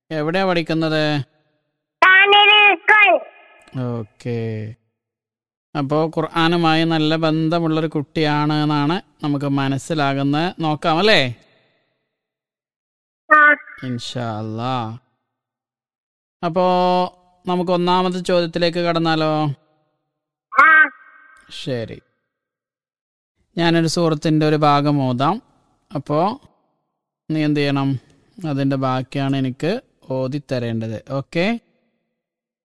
എവിടെയാ പഠിക്കുന്നത് താനിരിക്കൽ ഓക്കെ അപ്പോൾ ഖുർആാനുമായി നല്ല ബന്ധമുള്ളൊരു കുട്ടിയാണ് എന്നാണ് നമുക്ക് മനസ്സിലാകുന്നത് നോക്കാം അല്ലേ ആ ഇൻഷാ അല്ലാ അപ്പോൾ നമുക്ക് ഒന്നാമത്തെ ചോദ്യത്തിലേക്ക് കടന്നാലോ ആ ശരി ഞാനൊരു സുഹൃത്തിൻ്റെ ഒരു ഭാഗം ഓതാം അപ്പോൾ നീ എന്ത് ചെയ്യണം അതിൻ്റെ ബാക്കിയാണ് എനിക്ക് ഓതി തരേണ്ടത് ഓക്കെ